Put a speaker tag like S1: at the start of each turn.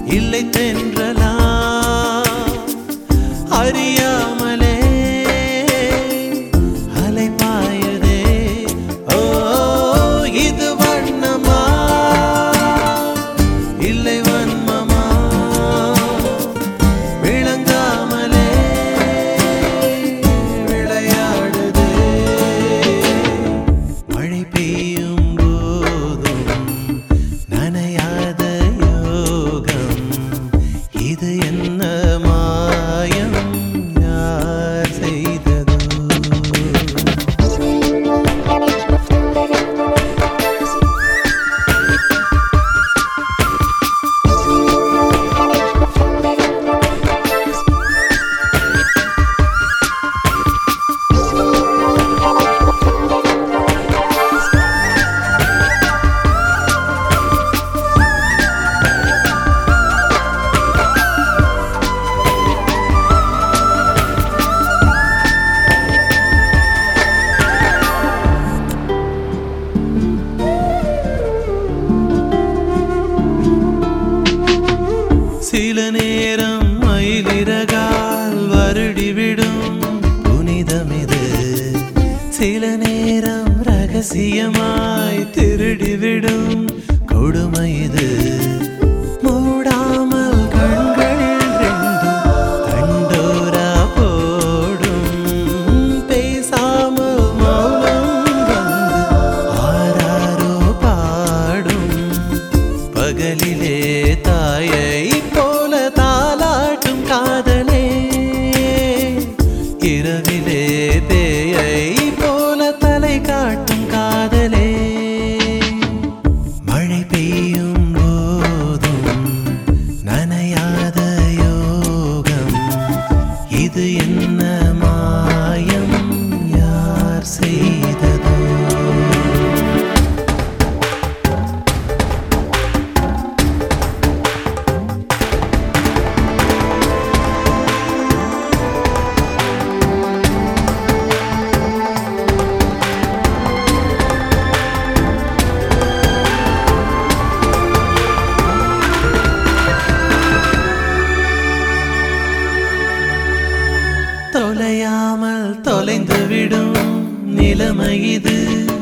S1: இல்லை தென்றலா அறியாமலே அலை பாயுதே ஓ இது வண்ணமா இல்லை வன்மமா விளங்காமலே விளையாடுதே மழை பெய்யும் போதும் நனையாத யோகம் இது என்ன மாயம் யார் செய்ததோ சில நேரம் மயிலிறகால் வருடிவிடும் புனிதமிது சில நேரம் ரகசியமாய் திருடிவிடும் கொடுமை இது மூடாமல் கண்கள் ரெண்டும் தண்டோரா போடும் பேசாமல் மௌனம் வந்து ஆராரோ பாடும் பகலிலே தாயை போல தாலாட்டும் காதலே இரவிலே பேயை போல தலை காட்டும் காதலே மழை பெய்யும் போதும் நனையாத யோகம் இது என்ன மாயம் யார் செய்ததோ தொலையாமல் தொலைந்து விடும் நிலைமை இது